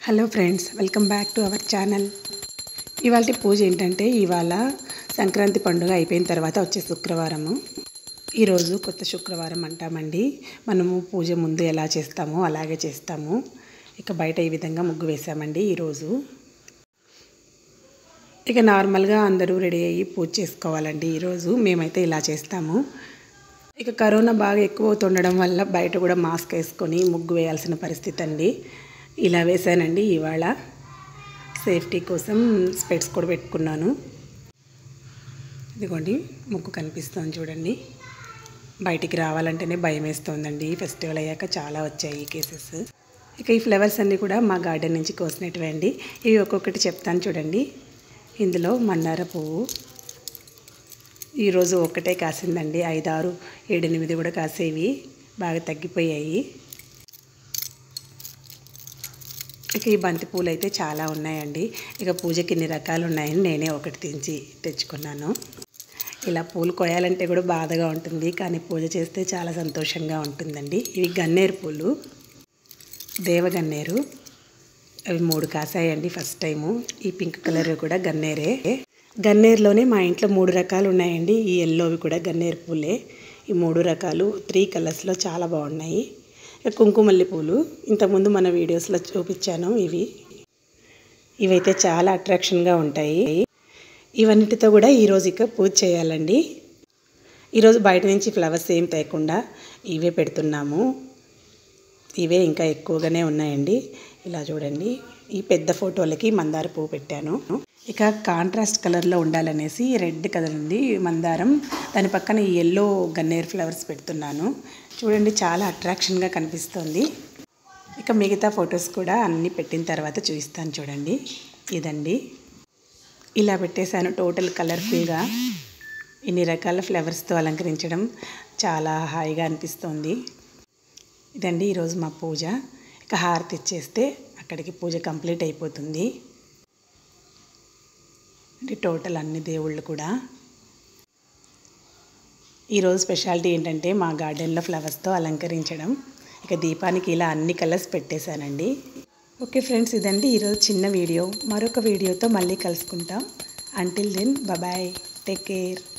hello friends welcome back to our channel ఇవాళ పూజ ఏంటంటే ఇవాళ సంక్రాంతి పండుగ అయిపోయిన తర్వాత వచ్చే శుక్రవారము ఈరోజు కొత్త శుక్రవారం అంటామండి మనము పూజ ముందు ఎలా చేస్తామో అలాగే చేస్తాము ఇక బయట ఈ విధంగా ముగ్గు వేసామండి ఈరోజు ఇక నార్మల్గా అందరూ రెడీ అయ్యి పూజ చేసుకోవాలండి ఈరోజు మేమైతే ఇలా చేస్తాము ఇక కరోనా బాగా ఎక్కువ అవుతుండడం వల్ల బయట కూడా మాస్క్ వేసుకొని ముగ్గు వేయాల్సిన పరిస్థితి అండి ఇలా వేసానండి ఇవాళ సేఫ్టీ కోసం స్పెట్స్ కూడా పెట్టుకున్నాను ఇదిగోండి ముగ్గు కనిపిస్తుంది చూడండి బయటికి రావాలంటేనే భయం వేస్తుందండి ఫెస్టివల్ అయ్యాక చాలా వచ్చాయి కేసెస్ ఇక ఈ ఫ్లవర్స్ అన్నీ కూడా మా గార్డెన్ నుంచి కోసినట్టువే అండి ఇవి ఒక్కొక్కటి చెప్తాను చూడండి ఇందులో మందార పువ్వు ఈరోజు ఒక్కటే కాసిందండి ఐదారు ఏడెనిమిది కూడా కాసేవి బాగా తగ్గిపోయాయి ఇక ఈ బంతి పూలు అయితే చాలా ఉన్నాయండి ఇక పూజకి ఇన్ని రకాలు ఉన్నాయని నేనే ఒకటి తెంచి తెచ్చుకున్నాను ఇలా పూలు కోయాలంటే కూడా బాధగా ఉంటుంది కానీ పూజ చేస్తే చాలా సంతోషంగా ఉంటుందండి ఇవి గన్నేరు పూలు దేవగన్నేరు అవి మూడు కాసాయండి ఫస్ట్ టైము ఈ పింక్ కలర్ కూడా గన్నేరే గన్నేరులోనే మా ఇంట్లో మూడు రకాలు ఉన్నాయండి ఈ ఎల్లోవి కూడా గన్నేరు పూలే ఈ మూడు రకాలు త్రీ కలర్స్లో చాలా బాగున్నాయి ఇక కుంకుమల్లి పూలు ఇంతకుముందు మన వీడియోస్లో చూపించాను ఇవి ఇవైతే చాలా అట్రాక్షన్గా ఉంటాయి ఇవన్నిటితో కూడా ఈరోజు ఇక పూజ చేయాలండి ఈరోజు బయట నుంచి ఫ్లవర్స్ ఏం తేకుండా ఇవే పెడుతున్నాము ఇవే ఇంకా ఎక్కువగానే ఉన్నాయండి ఇలా చూడండి ఈ పెద్ద ఫోటోలకి మందార పువ్వు పెట్టాను ఇక కాంట్రాస్ట్ కలర్లో ఉండాలనేసి రెడ్ కలర్ ఉంది మందారం దాని పక్కన ఈ ఎల్లో గన్నేరు ఫ్లవర్స్ పెడుతున్నాను చూడండి చాలా అట్రాక్షన్గా కనిపిస్తుంది ఇక మిగతా ఫొటోస్ కూడా అన్నీ పెట్టిన తర్వాత చూపిస్తాను చూడండి ఇదండి ఇలా పెట్టేశాను టోటల్ కలర్ఫుల్గా ఇన్ని రకాల ఫ్లవర్స్తో అలంకరించడం చాలా హాయిగా అనిపిస్తుంది ఇదండి ఈరోజు మా పూజ ఇక హారతి ఇచ్చేస్తే అక్కడికి పూజ కంప్లీట్ అయిపోతుంది అంటే టోటల్ అన్ని దేవుళ్ళు కూడా ఈరోజు స్పెషాలిటీ ఏంటంటే మా గార్డెన్లో ఫ్లవర్స్తో అలంకరించడం ఇక దీపానికి ఇలా అన్ని కలర్స్ పెట్టేశానండి ఓకే ఫ్రెండ్స్ ఇదండి ఈరోజు చిన్న వీడియో మరొక వీడియోతో మళ్ళీ కలుసుకుంటాం until then bye take care